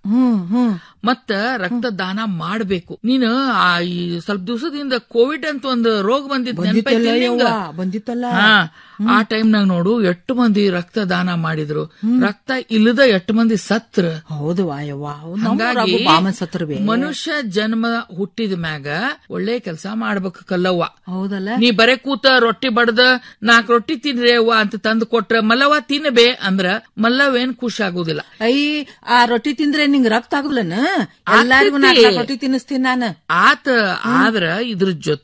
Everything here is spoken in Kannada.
ಹ್ಮ್ ಹ್ಮ್ ಮತ್ತ ರಕ್ತದಾನ ಮಾಡ್ಬೇಕು ನೀನು ಆ ಈ ಸ್ವಲ್ಪ ದಿವಸದಿಂದ ಕೋವಿಡ್ ಅಂತ ಒಂದು ರೋಗ ಬಂದಿದ್ ಬಂದಿತ್ತಲ್ಲ ಯವ್ವ ಬಂದಿತ್ತಲ್ಲ ಹಾ ಆ ಟೈಮ್ನಾಗ ನೋಡು ಎಷ್ಟು ಮಂದಿ ರಕ್ತದಾನ ಮಾಡಿದ್ರು ರಕ್ತ ಇಲ್ಲದ ಎಷ್ಟು ಮಂದಿ ಸತ್ರ ಹೌದು ಯವ್ವ ಹಂಗಾಗಿ ಬಾಮ ಸತ್ರವೆ ಮನುಷ್ಯ ಜನ್ಮ ಹುಟ್ಟಿದ ಮ್ಯಾಗ ಒಳ್ಳೆ ಕೆಲಸ ಮಾಡ್ಬೇಕು ಕಲ್ಲವ್ವ ಹೌದಲ್ಲ ನೀ ಬರೇ ಕೂತ ರೊಟ್ಟಿ ಬಡ್ದ ನಾಲ್ಕು ರೊಟ್ಟಿ ತಿನ್ರಿ ಅವ್ವ ಅಂತ ತಂದು ಕೊಟ್ರ ಮಲ್ಲವ್ವ ತಿನ್ನಬೇ ಅಂದ್ರ ಮಲ್ಲವ್ ಏನ್ ಖುಷಿ ಆಗುದಿಲ್ಲ ಐ ಆ ರೊಟ್ಟಿ ತಿಂದ್ರೆ ನಿಂಗ್ ರಕ್ತ ಆಗುದಿಲ್ಲನ ಎಲ್ಲಾರಿಗೂ ನಾಲ್ಕು ರೊಟ್ಟಿ ತಿನ್ನಿಸ್ತೀನಿ ನಾನು ಆತ ಆದ್ರ ಇದ್ರ ಜೊತೆ